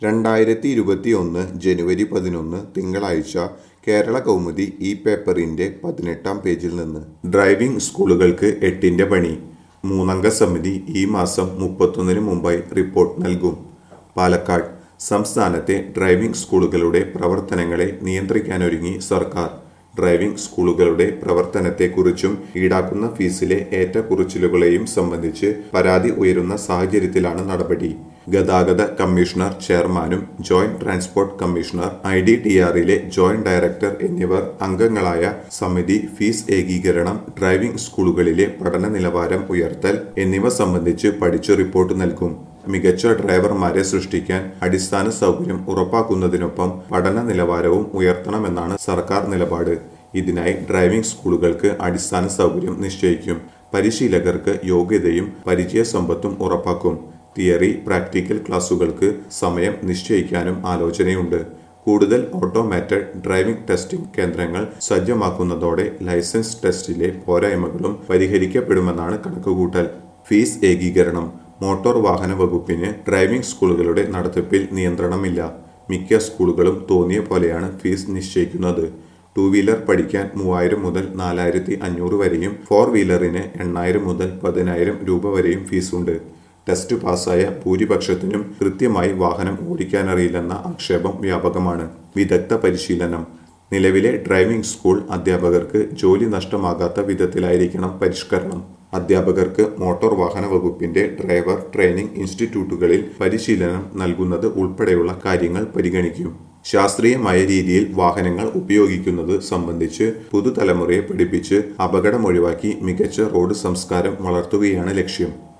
രണ്ടായിരത്തി ഇരുപത്തി ഒന്ന് ജനുവരി പതിനൊന്ന് തിങ്കളാഴ്ച കേരള കൗമുദി ഈ പേപ്പറിന്റെ പതിനെട്ടാം പേജിൽ നിന്ന് ഡ്രൈവിംഗ് സ്കൂളുകൾക്ക് എട്ടിന്റെ പണി മൂന്നംഗ സമിതി ഈ മാസം മുപ്പത്തൊന്നിന് മുമ്പായി റിപ്പോർട്ട് നൽകും പാലക്കാട് സംസ്ഥാനത്തെ ഡ്രൈവിംഗ് സ്കൂളുകളുടെ പ്രവർത്തനങ്ങളെ നിയന്ത്രിക്കാനൊരുങ്ങി സർക്കാർ ഡ്രൈവിംഗ് സ്കൂളുകളുടെ പ്രവർത്തനത്തെക്കുറിച്ചും ഈടാക്കുന്ന ഫീസിലെ ഏറ്റക്കുറച്ചിലുകളെയും സംബന്ധിച്ച് പരാതി ഉയരുന്ന സാഹചര്യത്തിലാണ് നടപടി ഗതാഗത കമ്മീഷണർ ചെയർമാനും joint transport commissioner I D T ആറിലെ ജോയിന്റ് ഡയറക്ടർ എന്നിവർ അംഗങ്ങളായ സമിതി ഫീസ് ഏകീകരണം ഡ്രൈവിംഗ് സ്കൂളുകളിലെ പഠന നിലവാരം ഉയർത്തൽ എന്നിവ സംബന്ധിച്ച് പഠിച്ച് റിപ്പോർട്ട് നൽകും മികച്ച ഡ്രൈവർമാരെ സൃഷ്ടിക്കാൻ അടിസ്ഥാന സൗകര്യം ഉറപ്പാക്കുന്നതിനൊപ്പം പഠന നിലവാരവും ഉയർത്തണമെന്നാണ് സർക്കാർ നിലപാട് ഇതിനായി ഡ്രൈവിംഗ് സ്കൂളുകൾക്ക് അടിസ്ഥാന സൗകര്യം നിശ്ചയിക്കും പരിശീലകർക്ക് യോഗ്യതയും പരിചയസമ്പത്തും ഉറപ്പാക്കും തിയറി പ്രാക്ടിക്കൽ ക്ലാസുകൾക്ക് സമയം നിശ്ചയിക്കാനും ആലോചനയുണ്ട് കൂടുതൽ ഓട്ടോമാറ്റഡ് ഡ്രൈവിംഗ് ടെസ്റ്റിംഗ് കേന്ദ്രങ്ങൾ സജ്ജമാക്കുന്നതോടെ ലൈസൻസ് ടെസ്റ്റിലെ പോരായ്മകളും പരിഹരിക്കപ്പെടുമെന്നാണ് കണക്കുകൂട്ടൽ ഫീസ് ഏകീകരണം മോട്ടോർ വാഹന വകുപ്പിന് ഡ്രൈവിംഗ് സ്കൂളുകളുടെ നടത്തിപ്പിൽ നിയന്ത്രണമില്ല മിക്ക സ്കൂളുകളും തോന്നിയ പോലെയാണ് ഫീസ് നിശ്ചയിക്കുന്നത് ടൂ വീലർ പഠിക്കാൻ മൂവായിരം മുതൽ നാലായിരത്തി അഞ്ഞൂറ് വരെയും ഫോർ വീലറിന് എണ്ണായിരം മുതൽ പതിനായിരം രൂപ വരെയും ഫീസുണ്ട് ടെസ്റ്റ് പാസ്സായ ഭൂരിപക്ഷത്തിനും കൃത്യമായി വാഹനം ഓടിക്കാനറിയില്ലെന്ന ആക്ഷേപം വ്യാപകമാണ് വിദഗ്ധ പരിശീലനം നിലവിലെ ഡ്രൈവിംഗ് സ്കൂൾ അധ്യാപകർക്ക് ജോലി നഷ്ടമാകാത്ത വിധത്തിലായിരിക്കണം പരിഷ്കരണം അധ്യാപകർക്ക് മോട്ടോർ വാഹന വകുപ്പിന്റെ ഡ്രൈവർ ട്രെയിനിംഗ് ഇൻസ്റ്റിറ്റ്യൂട്ടുകളിൽ പരിശീലനം നൽകുന്നത് ഉൾപ്പെടെയുള്ള കാര്യങ്ങൾ പരിഗണിക്കും ശാസ്ത്രീയമായ രീതിയിൽ വാഹനങ്ങൾ ഉപയോഗിക്കുന്നത് സംബന്ധിച്ച് പുതുതലമുറയെ പഠിപ്പിച്ച് അപകടമൊഴിവാക്കി മികച്ച റോഡ് സംസ്കാരം വളർത്തുകയാണ് ലക്ഷ്യം